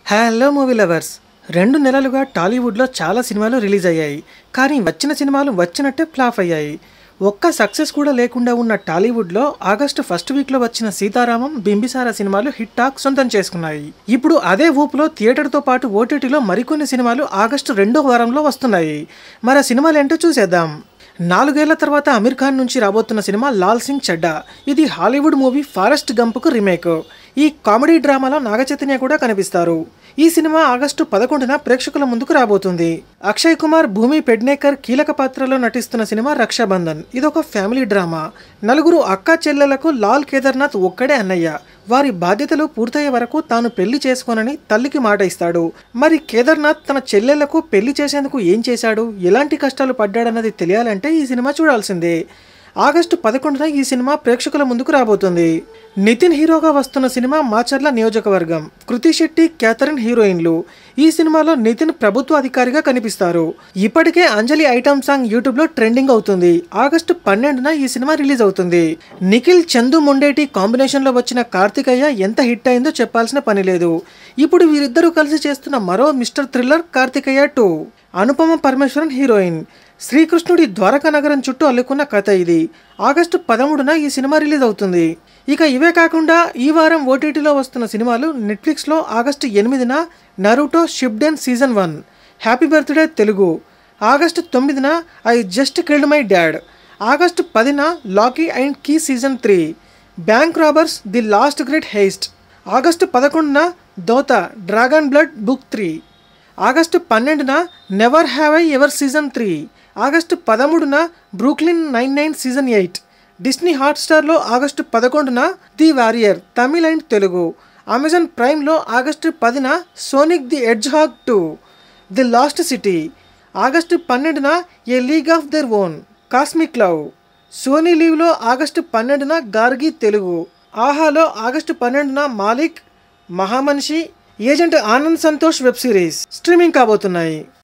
hello movie lovers రెండు నెలలుగా టాలీవుడ్లో చాలా సినిమాలు రిలీజ్ అయ్యాయి కానీ వచ్చిన సినిమాలు వచ్చినట్టే ఫ్లాప్ అయ్యాయి ఒక్క సక్సెస్ కూడా లేకుండా ఉన్న టాలీవుడ్లో ఆగస్టు ఫస్ట్ వీక్లో వచ్చిన సీతారామం బింబిసార సినిమాలు హిట్ టాక్ సొంతం చేసుకున్నాయి ఇప్పుడు అదే ఊపులో థియేటర్తో పాటు ఓటీటీలో మరికొన్ని సినిమాలు ఆగస్టు రెండో వారంలో వస్తున్నాయి మరి ఆ సినిమాలు ఏంటో చూసేద్దాం నాలుగేళ్ల తర్వాత అమీర్ ఖాన్ నుంచి రాబోతున్న సినిమా లాల్ సింగ్ చెడ్డా ఇది హాలీవుడ్ మూవీ ఫారెస్ట్ గంప్కు రీమేక్ ఈ కామెడీ డ్రామాలో నాగచైతన్య కూడా కనిపిస్తారు ఈ సినిమా ఆగస్టు పదకొండున ప్రేక్షకుల ముందుకు రాబోతుంది అక్షయ్ కుమార్ భూమి పెడ్నేకర్ కీలక పాత్రలో నటిస్తున్న సినిమా రక్షాబంధన్ ఇదొక ఫ్యామిలీ డ్రామా నలుగురు అక్కా చెల్లెలకు లాల్ కేదార్నాథ్ ఒక్కడే అన్నయ్య వారి బాధ్యతలు పూర్తయ్యే వరకు తాను పెళ్లి చేసుకోనని తల్లికి మాట ఇస్తాడు మరి కేదార్నాథ్ తన చెల్లెళ్లకు పెళ్లి చేసేందుకు ఏం చేశాడు ఎలాంటి కష్టాలు పడ్డాడన్నది తెలియాలంటే ఈ సినిమా చూడాల్సిందే ఆగస్టు పదకొండున ఈ సినిమా ప్రేక్షకుల ముందుకు రాబోతుంది నితిన్ హీరోగా వస్తున్న సినిమా మాచర్ల నియోజకవర్గం కృతి శెట్టి క్యాథరిన్ హీరోయిన్లు ఈ సినిమాలో నితిన్ ప్రభుత్వ అధికారిగా కనిపిస్తారు ఇప్పటికే అంజలి ఐటమ్ సాంగ్ యూట్యూబ్లో ట్రెండింగ్ అవుతుంది ఆగస్టు పన్నెండున ఈ సినిమా రిలీజ్ అవుతుంది నిఖిల్ చందు మొండేటి కాంబినేషన్లో వచ్చిన కార్తికయ్య ఎంత హిట్ అయిందో చెప్పాల్సిన పని లేదు ఇప్పుడు వీరిద్దరూ కలిసి చేస్తున్న మరో mystery thriller Karthikeya two Anupama Parameswaran heroine శ్రీకృష్ణుడి ద్వారకా నగరం చుట్టూ అల్లుకున్న కథ ఇది ఆగస్టు పదమూడున ఈ సినిమా రిలీజ్ అవుతుంది ఇక ఇవే కాకుండా ఈ వారం ఓటీటీలో వస్తున్న సినిమాలు నెట్ఫ్లిక్స్లో ఆగస్టు ఎనిమిదిన Naruto Shippuden season one happy birthday Telugu August తొమ్మిదిన I just killed my dad August పదిన Locke and Key season three bank robbers the last great heist August పదకొండున Dota dragon blood book three August పన్నెండున never have I ever season three August పదమూడున Brooklyn nine nine season eight Disney హాట్స్టార్లో August పదకొండున the warrior Tamil and Telugu Amazon ప్రైమ్లో August పదిన Sonic the edge hog two the lost city August పన్నెండున a league of their own cosmic love Sony లీవ్లో August పన్నెండున గార్గి తెలుగు ఆహాలో August పన్నెండున మాలిక్ మహామనిషి agent Anand Santosh web series streaming కాబోతున్నాయి